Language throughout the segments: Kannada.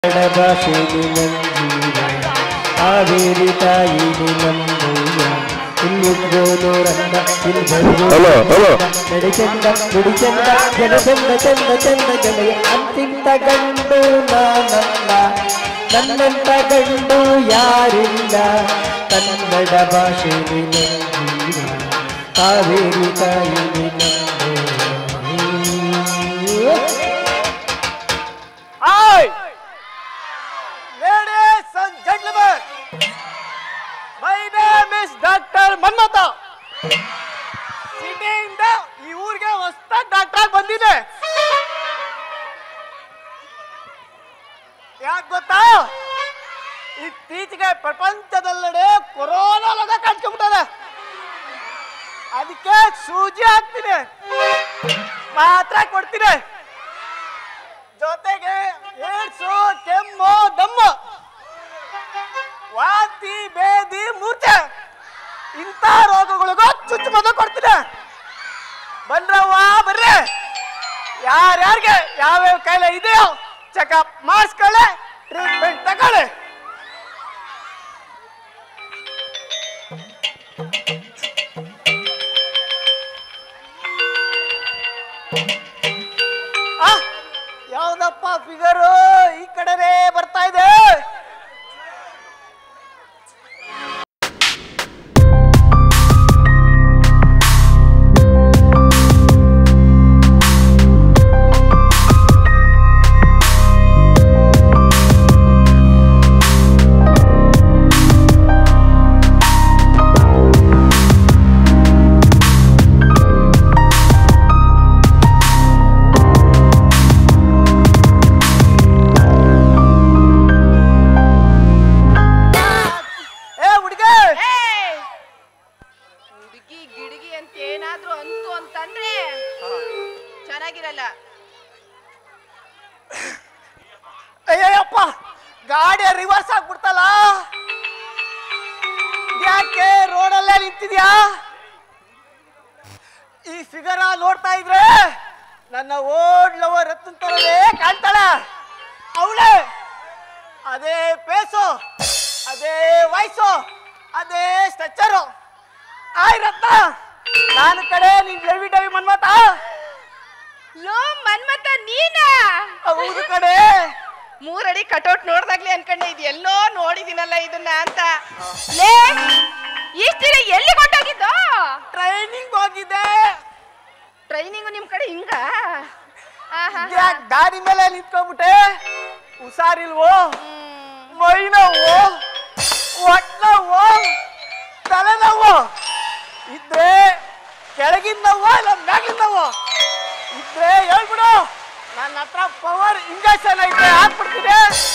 ಕನ್ನಡ ಭಾಷೆ ನಿಲಂಜೀವ ಕಾವೇರಿ ತಾಯಿ ನಿಲಂಬಯ್ಯ ಇಲ್ಲಿದ್ದೋನು ರಂಗ ಇಲ್ಲಿ ಹಲೋ, ಹಲೋ. ನಡಿ ಚಂದ ನುಡಿ ಚಂದ ಜನ ಚಂದ ಚಂದ ಚಂದ ಜನಯ ಅಂತಿಂತ ಗಂಡು ನಾನಲ್ಲ ನನ್ನಂತ ಗಂಡು ಯಾರಿಲ್ಲ ಕನ್ನಡ ಭಾಷೆ ನಿಲಂಜೀವ ಕಾವೇರಿ ತಾಯಿ ನಿಲಂಬಯ್ಯ Hi! Ladies and gentlemen, my name is Dr. Mannata. ಸಿಟಿಯಿಂದ ಈ ಊರಿಗೆ ಹೊಸ ಡಾಕ್ಟರ್ ಬಂದಿದೆ ಯಾಕೆ ಗೊತ್ತಾ ಇತ್ತೀಚೆಗೆ ಪ್ರಪಂಚದೆಲ್ಲೆಡೆ ಕೊರೋನಾ ರೋಗ ಕಾಣಿಸ್ಕೊಂಡ್ಬಿಟ್ಟದೆ ಅದಕ್ಕೆ ಸೂಜಿ ಹಾಕ್ತೀನಿ ಮಾತ್ರ ಕೊಡ್ತೀನಿ ಜೊತೆಗೆ ಏಡ್ಸು ಕೆಮ್ಮು ದಮ್ಮು ವಾಂತಿ ಬೇದಿ ಮೂರ್ಛೆ ಇಂಥ ರೋಗಗಳಿಗೂ ಚುಚ್ಚುಮದ್ದು ಕೊಡ್ತೀನಿ ಬನ್ರವ್ವ ಬರ್ರಿ ಯಾರ್ಯಾರಿಗೆ ಯಾವ್ಯಾವ ಕಾಯಿಲೆ ಇದೆಯೋ ಚೆಕಪ್ ಮಾಡಿಸ್ಕೊಳ್ಳಿ ಟ್ರೀಟ್ಮೆಂಟ್ ತಗೊಳ್ಳಿ ಆ, ಯಾವ್ದಪ್ಪ ಫಿಗರು ಈ ಕಡೆನೇ ಬರ್ತಾ ಇದೆ ಏ ಹುಡುಗ ಹುಡುಗಿ ಗಿಡಗಿ ಅಂತ ಏನಾದ್ರೂ ಅಂತು ಅಂತಂದ್ರೆ ಚೆನ್ನಾಗಿರಲ್ಲ ಅಯ್ಯಪ್ಪ ಗಾಡಿ ರಿವರ್ಸ್ ಆಗ್ಬಿಡ್ತಲ್ಲ ಯಾಕೆ ರೋಡಲ್ಲೇ ನಿಂತಿದ್ಯಾ ಈ ಫಿಗರ ನೋಡ್ತಾ ಇದ್ರೆ ನನ್ನ ಓಡ್ ಲವರ್ ರತ್ನ ತರದೇ ಕಾಣ್ತಾಳೆ ಅವಳೆ ಅದೇ ಪೇಸು ಅದೇ ವಯಸ್ಸು ಅದೇ ಸ್ಟ್ರಕ್ಚರು ಆಯ್ ರತ್ನ ನಾನು ಕಡೆ ನಿನ್ ಡವಿ ಡವಿ ಮನ್ಮತ ಲೋ ಮನ್ಮತ ನೀನಾ ಹೌದು ಕಡೆ ಮೂರಡಿ ಕಟೌಟ್ ನೋಡ್ದಾಗ್ಲೇ ಅನ್ಕೊಂಡೆ ಇದು ಎಲ್ಲೋ ನೋಡಿದಿನಲ್ಲ ಇದನ್ನ ಅಂತ ಲೇ ಇಷ್ಟ ದಿನ ಎಲ್ಲಿ ಕೊಟ್ಟೋಗಿದ್ದು ಟ್ರೈನಿಂಗ್ ಹೋಗಿದ್ದೆ ಟ್ರೈನಿಂಗು ನಿಮ್ ಕಡೆ ಹಿಂಗ ಆಹಾ. ಯಾಕ್ ಗಾಡಿ ಮೇಲೆ ನಿಂತ್ಕೊಂಡ್ಬಿಟ್ಟೆ ಹುಷಾರಿಲ್ವೋ ಹ್ಮ್. ಮೈ ನೋವು ಹೊಟ್ಟೆ ನೋವು ತಲೆ ನೋವು ಇದ್ರೆ ಕೆಳಗಿನ ನೋವು ಇಲ್ಲ ಮ್ಯಾಗಿನ ನೋವು ಇದ್ರೆ ಹೇಳ್ಬಿಡು ನನ್ನ ಹತ್ರ ಪವರ್ ಇಂಜೆಕ್ಷನ್ ಐತೆ ಹಾಕ್ಬಿಡ್ತೀನಿ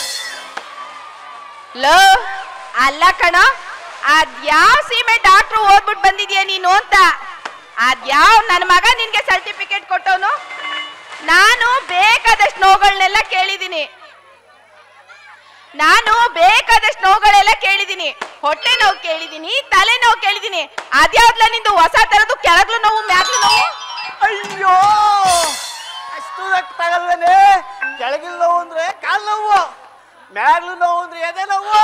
ಲೋ ಅಲ್ಲ ಕಣ ಅದ್ಯಾವ ಸೀಮೆ ಡಾಕ್ಟ್ರು ಓದ್ಬಿಟ್ಟು ಬಂದಿದ್ಯಾ ನೀನು ಅಂತ ಅದ್ಯಾವ ನನ್ನ ಮಗ ನಿನ್ಗೆ ಸರ್ಟಿಫಿಕೇಟ್ ಕೊಟ್ಟವನು ನಾನು ಬೇಕಾದಷ್ಟು ನೋವುಗಳನ್ನೆಲ್ಲ ಕೇಳಿದ್ದೀನಿ ನಾನು ಬೇಕಾದಷ್ಟು ನೋವುಗಳೆಲ್ಲ ಕೇಳಿದ್ದೀನಿ ಹೊಟ್ಟೆ ನೋವು ಕೇಳಿದ್ದೀನಿ ತಲೆ ನೋವು ಕೇಳಿದ್ದೀನಿ ಅದ್ಯಾವ್ದ್ಲ ನಿಂದು ಹೊಸ ತರದ್ದು ಕೆಳಗ್ಲು ನೋವು ಮ್ಯಾಗ್ಲು ನೋವು ಅಯ್ಯೋ ಅಷ್ಟು ರಕ್ತ ತಗಲ್ವೇನೆ ಕೆಳಗಿನ ನೋವು ಅಂದ್ರೆ ಕಾಲ್ ನೋವು ಮ್ಯಾಗ್ಲು ನೋವು ಅಂದ್ರೆ ಎದೆ ನೋವು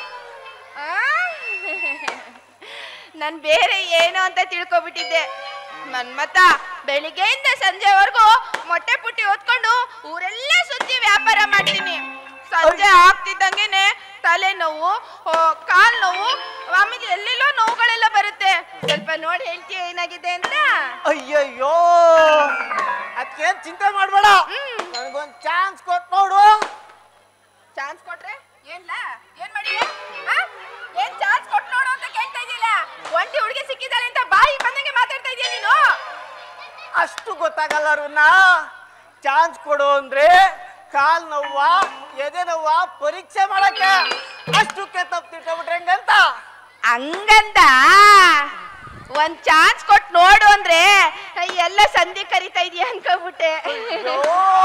ನಾನು ಬೇರೆ ಏನು ಅಂತ ತಿಳ್ಕೊಬಿಟ್ಟಿದ್ದೆ ಮನ್ಮತ ಬೆಳಿಗ್ಗೆಯಿಂದ ಸಂಜೆವರೆಗೂ ಮೊಟ್ಟೆ ಪುಟ್ಟಿ ಹೊತ್ಕೊಂಡು ಊರೆಲ್ಲ ಸುತ್ತಿ ವ್ಯಾಪಾರ ಮಾಡ್ತೀನಿ ಸಂಜೆ ಆಗ್ತಿದ್ದಂಗೆನೆ ತಲೆನೋವು ಓ, ಕಾಲ್ ನೋವು ಆಮೇಲೆ ಎಲ್ಲೆಲ್ಲೋ ನೋವುಗಳೆಲ್ಲ ಬರುತ್ತೆ ಸ್ವಲ್ಪ ನೋಡಿ ಹೇಳ್ತೀಯ ಏನಾಗಿದೆ ಅಂತ ಅಯ್ಯಯ್ಯೋ ಅದಕ್ಕೇನ್ ಚಿಂತೆ ಮಾಡ್ಬೇಡ ಹ್ಮ್. ನನಗೊಂದ್ ಚಾನ್ಸ್ ಕೊಟ್ಟು ನೋಡು ಚಾನ್ಸ್ ಕೊಟ್ರೆ ಏನ್ಲ ಏನ್ ಮಾಡಿ ಏನ್ ಚಾನ್ಸ್ ಕೊಟ್ಟು ನೋಡು ಅಂತ ಕೇಳ್ತಾ ಇದೀಯಲ್ಲ ಒಂಟಿ ಹುಡುಗಿ ಸಿಕ್ಕಿದ್ದಾಳೆ ಅಂತ ಬಾಯಿ ಬಂದಂಗೆ ಮಾತಾಡ್ತಾ ಇದೀಯ ನೀನು ಅಷ್ಟು ಗೊತ್ತಾಗಲ್ಲ ಅರುಣ ಚಾನ್ಸ್ ಕೊಡು ಅಂದ್ರೆ ಕಾಲ್ ನೋವ ಎದೆ ನೋವ ಪರೀಕ್ಷೆ ಮಾಡಕ್ಕೆ ಅಷ್ಟಕ್ಕೆ ತಪ್ಪು ತಿಳ್ಕೊಬಿಟ್ರೆ ಹೆಂಗಂತ ಹಂಗಂದ ಒಂದ್ ಚಾನ್ಸ್ ಕೊಟ್ಟು ನೋಡು ಅಂದ್ರೆ ಎಲ್ಲ ಸಂಧಿ ಕರಿತಾ ಇದೀಯ ಅನ್ಕೋಬಿಟ್ಟೆ ಅಯ್ಯೋ.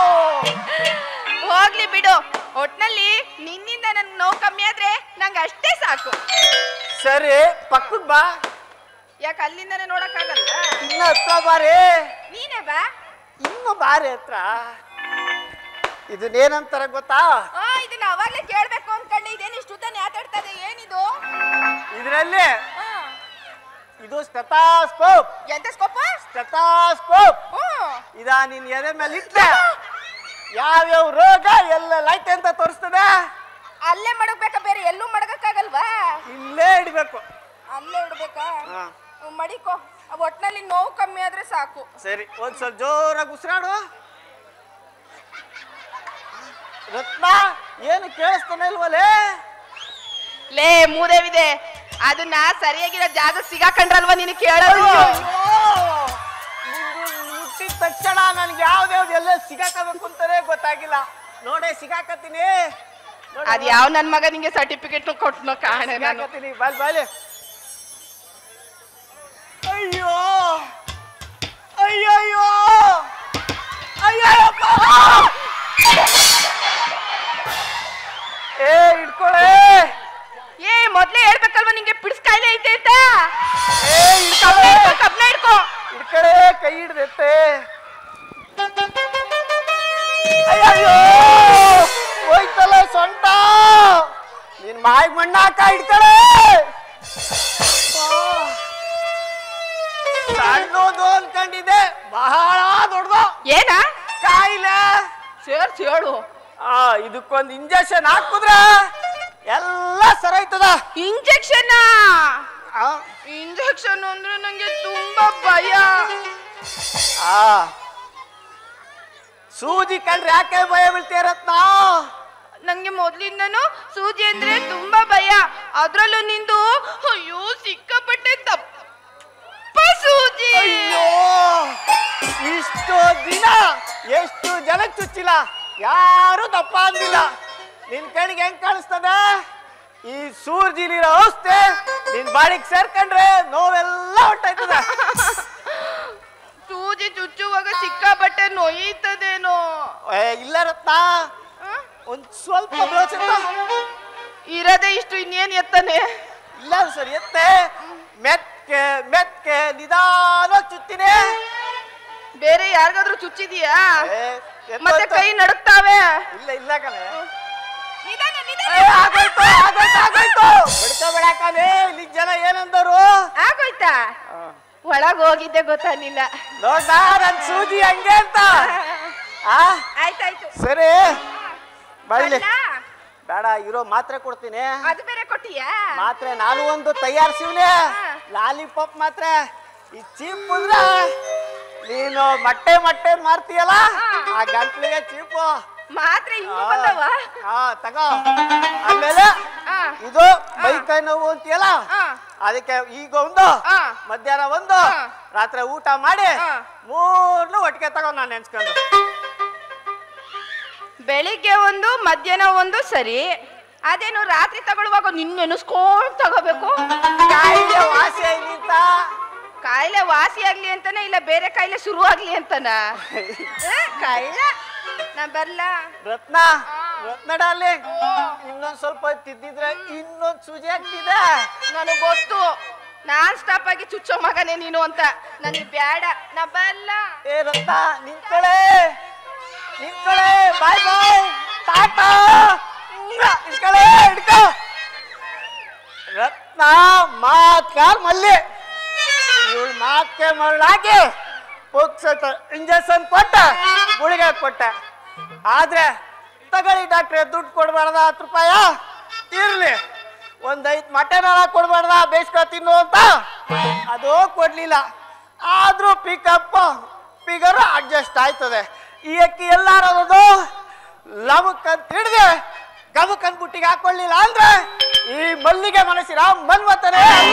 ಹೋಗ್ಲಿ ಬಿಡು ಒಟ್ನಲ್ಲಿ ನಿನ್ನಿಂದ ನನ್ ನೋವು ಕಮ್ಮಿ ಆದ್ರೆ ನಂಗೆ ಅಷ್ಟೇ ಸಾಕು ಸರಿ ಪಕ್ಕದ ಬಾ ಯಾಕೆ ಅಲ್ಲಿಂದನೇ ನೋಡಕ್ಕಾಗಲ್ಲ ಇನ್ನ ಹತ್ರ ಬಾರಿ ನೀನೇ ಬಾ ಇನ್ನು ಬಾರಿ ಹತ್ರ ಇದನ್ನೇನಂತಾರೆ ಗೊತ್ತಾ ಆ ಇದನ್ನ ಅವಾಗ್ಲೇ ಕೇಳ್ಬೇಕು ಅನ್ಕೊಂಡೆ ಇದೇನು ಇಷ್ಟು ಉದ್ದ ಮಾತಾಡ್ತಾ ಇದೆ ಏನಿದು ಇದರಲ್ಲಿ ಆ, ಇದು ಸ್ಟೆಥಾಸ್ಕೋಪ್ ಎಂತ ಸ್ಕೋಪ ಸ್ಟೆಥಾಸ್ಕೋಪ್ ಹ್ಮ್ ಇದ ನಿನ್ ಎದೆ ಮೇಲೆ ಇಟ್ರೆ ಯಾವ್ಯಾವ ರೋಗ ಎಲ್ಲೆಲ್ಲ ಐತೆ ಅಂತ ತೋರಿಸ್ತದೆ ಅಲ್ಲೇ ಮಡಗ್ಬೇಕಾ ಬೇರೆ ಎಲ್ಲೂ ಮಡಗಕ್ಕಾಗಲ್ವಾ ಇಲ್ಲೇ ಇಡ್ಬೇಕು ಅಲ್ಲೇ ಇಡ್ಬೇಕಾ ಹಾ. ಹ್ಮ್, ಮಡಿಕೋ ಆ ಒಟ್ನಲ್ಲಿ ನೋವು ಕಮ್ಮಿ ಆದ್ರೆ ಸಾಕು ಸರಿ ಒಂದ್ ಸ್ವಲ್ಪ ಜೋರಾಗಿ ಉಸಿರಾಡು ರತ್ನ ಏನು ಕೇಳಿಸ್ತಾನೆ ಇಲ್ವಲೇ ಲೇ ಮೂದೇವಿದೆ ಅದನ್ನ ಸರಿಯಾಗಿರೋ ಜಾಗ ಸಿಗಾಕೊಂಡ್ರಲ್ವಾ ನೀನು ಕೇಳೋದು ಮುಟ್ಟಿದ ತಕ್ಷಣ ನನ್ಗೆ ಯಾವ್ದ್ಯಾವ್ದು ಎಲ್ಲ ಸಿಗಾಕಬೇಕು ಅಂತಾನೆ ಗೊತ್ತಾಗಿಲ್ಲ ನೋಡೆ ಸಿಗಾಕತ್ತೀನಿ ನೋಡು, ಅದ್ ಯಾವ ನನ್ ಮಗ ನಿಂಗೆ ಸರ್ಟಿಫಿಕೇಟ್ ಕೊಟ್ನೋ ಕಾಣೆ ನಾನು ಸಿಗಾಕತ್ತೀನಿ ಬಾಲ್ ಬಾಲಿ ಅಯ್ಯೋ ಅಯ್ಯಯ್ಯೋ ಅಯ್ಯಯ್ಯಪ್ಪ ಏ ಇಟ್ಕೊಳೆ ಏ ಮೊದ್ಲೇ ಹೇಳ್ಬೇಕಲ್ವಾ ನಿಂಗೆ ಪಿಡ್ಸ್ ಕಾಯಿಲೆ ಐತೆ ಅಂತ ಏ ಕಬ್ನ ಇಟ್ಕೊಳೆ ಹಿಡ್ಕೊ ಕಬ್ನ ಹಿಡ್ಕೊ ಇಟ್ಕಡೆ ಕೈ ಹಿಡ್ದೈತೆ ಅಯ್ಯಯ್ಯೋ ಹೋಯ್ತಲ್ಲ ಸೊಂಟ ನಿನ್ ಮಾಯಿಗೆ ಮಣ್ಣ ಹಾಕ ಇಡ್ಕಡೆ ಸಣ್ಣದು ಅನ್ಕೊಂಡಿದ್ದೆ ಬಹಳ ದೊಡ್ಡದು ಏನ ಕಾಯಿಲೆ ಸೇರ್ಸಿ ಹೇಳು ಆ ಇದಕ್ಕೊಂದು ಇಂಜೆಕ್ಷನ್ ಹಾಕುದ್ರ ಎಲ್ಲ ಸರೈತದ ಇಂಜೆಕ್ಷನ್ ಆ, ಇಂಜೆಕ್ಷನ್ ಅಂದ್ರೆ ನಂಗೆ ತುಂಬಾ ಭಯ ಆ ಸೂಜಿ ಕಂಡ್ರೆ ಯಾಕೆ ಭಯ ಬೀಳ್ತೀರತ್ನ ನಂಗೆ ಮೊದ್ಲಿಂದನು ಸೂಜಿ ಅಂದ್ರೆ ತುಂಬಾ ಭಯ ಅದ್ರಲ್ಲೂ ನಿಂದು ಅಯ್ಯೋ ಸಿಕ್ಕಾಪಟ್ಟೆ ದಪ್ಪ ಸೂಜಿ ಅಯ್ಯೋ ಇಷ್ಟು ದಿನ ಎಷ್ಟು ಜನ ಚುಚ್ಚಿಲ್ಲ ಯಾರು ದಪ್ಪ ಅಂದಿಲ್ಲ ನಿನ್ ಕಣ್ಣಿಗೆ ಹೆಂಗ್ ಕಾಣಿಸ್ತದ ಈ ಸೂರ್ಜಿಲಿರೋ ಔಷಧಿ ನಿನ್ ಬಾಡಿಗೆ ಸೇರ್ಕೊಂಡ್ರೆ ನೋವೆಲ್ಲ ಹೊಂಟಾಯ್ತದ ಸೂಜಿ ಚುಚ್ಚುವಾಗ ಸಿಕ್ಕಾಪಟ್ಟೆ ನೋಯ್ತದೇನೋ ಏ, ಇಲ್ಲ ರತ್ನ ಆ? ಒಂದ್ ಸ್ವಲ್ಪ ಬ್ಲೌಸಿಂದ ಇರದೆ ಇಷ್ಟು ಇನ್ನೇನ್ ಎತ್ತಾನೆ ಇಲ್ಲ ಸರಿ ಎತ್ತೆ ಮೆತ್ಕೆ ಮೆತ್ಕೆ ನಿಧಾನ ಚುತ್ತೀನಿ ಬೇರೆ ಯಾರಿಗಾದ್ರೂ ಚುಚ್ಚಿದೀಯಾ ಏ, ಎತ್ತು ಮತ್ತೆ ಎತ್ತು. ಕೈ ನಡುಕ್ತಾವೆ ಇಲ್ಲ ಇಲ್ಲ ಕಣೆ ನಿಧಾನ ಏ, ನಿಧಾನ ಆಗೋಯ್ತು ಆಗೋಯ್ತು ಆಗೋಯ್ತು ಬಿಡ್ಕೋಬೇಡಕನೆ ಇಲ್ಲಿ ಜನ ಏನಂದರು ಆಗೋಯ್ತಾ ಒಳಗ್ ಹೋಗಿದ್ದೆ ಗೊತ್ತಾಗ್ಲಿಲ್ಲ ನೋಡ ನನ್ ಸೂಜಿ ಹಂಗೆ ಅಂತ ಆ ಆಯ್ತಾಯ್ತು ಸರಿ ಬಳ್ಳಿ ಅಲ್ಲ, ಬೇಡ ಇರೋ ಮಾತ್ರೆ ಕೊಡ್ತೀನಿ ಅದು ಬೇರೆ ಕೊಟ್ಟಿಯಾ ಮಾತ್ರೆ ನಾನು ಒಂದು ತಯಾರಿಸಿವ್ನೆ ಹಾ. ಲಾಲಿಪಾಪ್ ಮಾತ್ರೆ ಈ ಚೀಪ್ ಅಂದ್ರೆ ನೀನು ಮೊಟ್ಟೆ ಮೊಟ್ಟೆ ಮಾರ್ತೀಯಲ್ಲ ಆ ಗಂಟ್ಲಿಗೆ ಚೀಪು ಮಾತ್ರೆ ಇನ್ನೂ ಬಂದವ ಹಾ ತಗೋ ಆಮೇಲೆ ಆ, ಇದು ಮೈ ಕೈ ನೋವು ಅಂತೀಯಲ್ಲ ಆ, ಅದಕ್ಕೆ ಈಗ ಒಂದು ಆ. ಮಧ್ಯಾಹ್ನ ಒಂದು ಹಾ. ರಾತ್ರಿ ಊಟ ಮಾಡಿ ಹಾ. ಮೂರ್ನು ಒಟ್ಟಿಗೆ ತಗೋ ನಾನು ನೆನ್ಸ್ಕೊಂಡು ಬೆಳಿಗ್ಗೆ ಒಂದು ಮಧ್ಯಾಹ್ನ ಒಂದು ಸರಿ ಅದೇನು ರಾತ್ರಿ ತಗೊಳ್ಳುವಾಗ ನಿನ್ನ ನೆನೆಸ್ಕೊಂಡ್ ತಗೋಬೇಕು ಕಾಯಿಲೆ ವಾಸಿ ಆಗಿಂತ ಕಾಯಿಲೆ ವಾಸಿ ಆಗ್ಲಿ ಅಂತಾನೆ ಇಲ್ಲ ಬೇರೆ ಕಾಯಿಲೆ ಶುರು ಆಗ್ಲಿ ಅಂತನ ಕಾಯಿಲೆ ನಾ ಬರ್ಲ ರತ್ನ ರತ್ನ ಡಾರ್ಲಿಂಗ್ ಇನ್ನೊಂದ್ ಸ್ವಲ್ಪ ತಿದ್ದಿದ್ರೆ ಇನ್ನೊಂದ್ ಸೂಜಿ ಆಗ್ತಿದೆ ನನಗ್ ಗೊತ್ತು ನಾನ್ ಸ್ಟಾಪ್ ಆಗಿ ಚುಚ್ಚೋ ಮಗನೇ ನೀನು ಅಂತ ನನಗೆ ಬೇಡ ನಾ ಬರ್ಲ ಏ ರತ್ನ ನಿಂತ್ಕೊಳೆ ನಿಂತ್ಕೊಳೆ ಬಾಯ್ ಬಾಯ್ ಟಾಟಾ ಇಟ್ಕೊಳೆ ಹಿಡ್ಕೊ ರತ್ನ ಮಾತ್ಕಾರ್ ಮಲ್ಲಿ ಇವಳು ಮಾತ್ಕೆ ಮರಳಾಗಿ ಪುಕ್ಸಟ ಇಂಜೆಕ್ಷನ್ ಕೊಟ್ಟ ಗುಳಿಗೆ ಕೊಟ್ಟೆ ಆದ್ರೆ ತಗೊಳ್ಳಿ ಡಾಕ್ಟ್ರೆ ದುಡ್ಡು ಕೊಡ್ಬಾರ್ದ ಹತ್ತು ರೂಪಾಯ ಇರ್ಲಿ ಒಂದ್ ಐದು ಮಟನ್ ಹಣ ಕೊಡ್ಬಾರ್ದ ಬೇಯಿಸ್ಕೊ ತಿನ್ನು ಅಂತ ಅದು ಕೊಡ್ಲಿಲ್ಲ ಆದ್ರೂ ಪಿಕಪ್ ಫಿಗರ್ ಅಡ್ಜಸ್ಟ್ ಆಯ್ತದೆ ಈ ಅಕ್ಕಿ ಎಲ್ಲಾರದು ಲಮಕ್ಕಂತ ಹಿಡ್ದೆ ಗಮಕ್ಕಂತ ಬುಟ್ಟಿಗೆ ಹಾಕೊಳ್ಳಿಲ್ಲ ಅಂದ್ರೆ ಈ ಮಲ್ಲಿಗೆ ಮನಸ್ಸಿನ ಮನ್ಮತನೇ ಅಲ್ಲ